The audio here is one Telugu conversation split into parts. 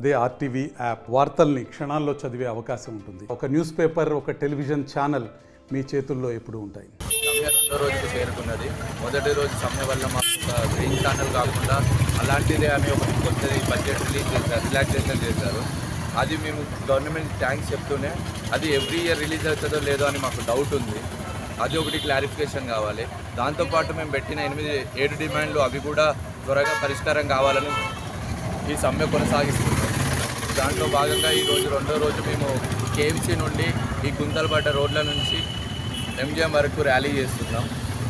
అదే ఆర్టీవీ యాప్ వార్తల్ని క్షణాల్లో చదివే అవకాశం ఉంటుంది ఒక న్యూస్ పేపర్ ఒక టెలివిజన్ ఛానల్ మీ చేతుల్లో ఎప్పుడూ ఉంటాయి సమ్మె రెండో రోజుకు చేరుకున్నది మొదటి రోజు సమ్మె వల్ల మాకు ఒక గ్రీన్ ఛానల్ కాకుండా అలాంటిదే అని ఒక కొత్తది బడ్జెట్ రిలీజ్ చేశారు రిలాక్సేషన్ చేశారు అది మేము గవర్నమెంట్ థ్యాంక్స్ చెప్తూనే అది ఎవ్రీ ఇయర్ రిలీజ్ అవుతుందో లేదో అని మాకు డౌట్ ఉంది అది ఒకటి క్లారిఫికేషన్ కావాలి దాంతోపాటు మేము పెట్టిన ఎనిమిది ఏడు డిమాండ్లు అవి కూడా త్వరగా పరిష్కారం కావాలని ఈ సమ్మె కొనసాగిస్తున్నాం దాంట్లో భాగంగా ఈ రోజు రెండో రోజు మేము కేఎంసీ నుండి ఈ గుంతలపడ్డ రోడ్ల నుంచి ఎంజిఎం వరకు ర్యాలీ చేస్తున్నాం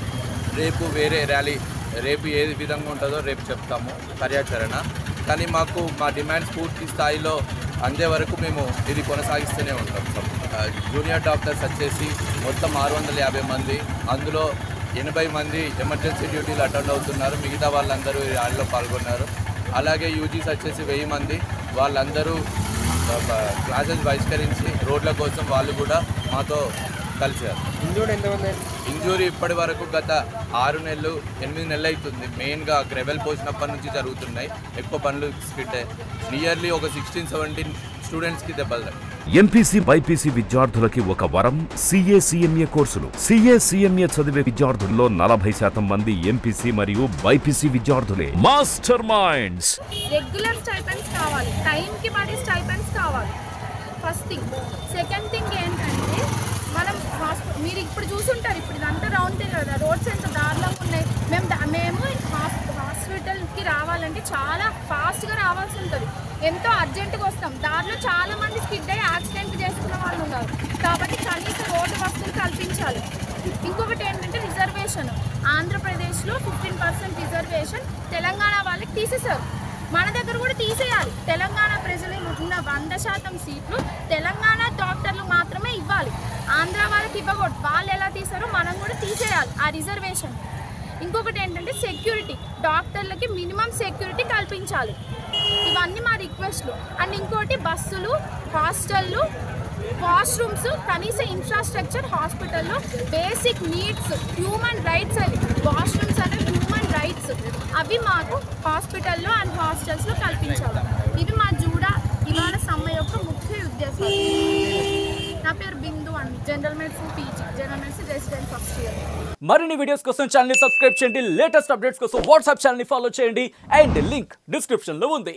రేపు వేరే ర్యాలీ రేపు ఏ విధంగా ఉంటుందో రేపు చెప్తాము కార్యాచరణ కానీ మాకు మా డిమాండ్స్ పూర్తి స్థాయిలో అందే వరకు మేము ఇది కొనసాగిస్తూనే ఉంటాం సార్ ఆ, జూనియర్ డాక్టర్స్ వచ్చేసి మొత్తం ఆరు వందల యాభై మంది అందులో ఎనభై మంది ఎమర్జెన్సీ డ్యూటీలు అటెండ్ అవుతున్నారు మిగతా వాళ్ళందరూ ఈ ర్యాలీలో పాల్గొన్నారు అలాగే యూజీస్ వచ్చేసి వెయ్యి మంది వాళ్ళందరూ ఆ, ఆ, క్లాసెస్ బహిష్కరించి రోడ్ల కోసం వాళ్ళు కూడా మాతో కలిశారు ఇంజూర్డ్ ఎంతమంది ఇంజూరీ ఇప్పటి వరకు గత ఆరు నెలలు ఎనిమిది నెలలు అవుతుంది మెయిన్గా గ్రెవెల్ పోసినప్పటి నుంచి జరుగుతున్నాయి ఎక్కువ పనులు స్కిట్ నియర్లీ ఒక సిక్స్టీన్ సెవెంటీన్ స్టూడెంట్స్కి దెబ్బలు తగిలాయి. ఎంపీసీ బైపీసీ విద్యార్థులకి ఒక వరం సిఏ సిఎంఏ కోర్సులు సిఏ సిఎంఏ చదివే విద్యార్థుల్లో నలభై శాతం మంది ఎంపీసీ మరియు బైపీసీ విద్యార్థులే మాస్టర్ మైండ్స్ రెగ్యులర్ స్టైపెండ్స్ కావాలి టైంకి పడే స్టైపెండ్స్ కావాలి ఫస్ట్ థింగ్ సెకండ్ థింగ్ ఏంటంటే మనం హాస్పిటల్ మీరు ఇప్పుడు చూసుంటారు ఇప్పుడు ఇదంతా రౌండ్ తిరిగి కదా రోడ్స్ ఎంత దారుణంగా ఉన్నాయి మేము దా- మేము హాస్- హాస్పిటల్కి రావాలంటే చాలా ఫాస్ట్గా రావాల్సి ఉంటుంది ఎంతో అర్జెంటుగా వస్తాం దారిలో చాలా మంది స్కిడ్ అయ్యి యాక్సిడెంట్ చేసుకున్న వాళ్ళు ఉన్నారు కాబట్టి కనీసం రోడ్డు వస్తువులు కల్పించాలి ఇంకొకటి ఏంటంటే రిజర్వేషన్ ఆంధ్రప్రదేశ్లో ఫిఫ్టీన్ పర్సెంట్ రిజర్వేషన్ తెలంగాణ వాళ్ళకి తీసేశారు మన దగ్గర కూడా తీసేయాలి తెలంగాణ ప్రజలు ఉన్న వంద శాతం సీట్లు తెలంగాణ డాక్టర్లు మాత్రమే ఇవ్వాలి ఆంధ్ర వాళ్ళకి ఇవ్వకూడదు వాళ్ళు ఎలా తీసారో మనం కూడా తీసేయాలి ఆ రిజర్వేషన్ ఇంకొకటి ఏంటంటే సెక్యూరిటీ డాక్టర్లకి మినిమం సెక్యూరిటీ కల్పించాలి ఇవన్నీ మా రిక్వెస్ట్లు అండ్ ఇంకోటి బస్సులు హాస్టళ్ళు వాష్రూమ్స్ కనీస ఇన్ఫ్రాస్ట్రక్చర్ హాస్పిటల్లో బేసిక్ నీడ్స్ హ్యూమన్ రైట్స్ అవి వాష్రూమ్స్ అనేవి హ్యూమన్ రైట్స్ అవి మాకు హాస్పిటల్లో అండ్ హాస్టల్స్లో కల్పించాలి ఇవి మా జూడా ఇవాళ సమ్మె యొక్క ముఖ్య ఉద్దేశం నా పేరు బిందు అండి general medicine PG general medicine resident first year మరిన్ని వీడియోస్ కోసం ఛానల్ సబ్స్క్రైబ్ చేయండి లేటెస్ట్ అప్డేట్స్ కోసం వాట్సాప్ ఛానల్ ఫాలో చేయండి అండ్ లింక్ డిస్క్రిప్షన్ లో ఉంది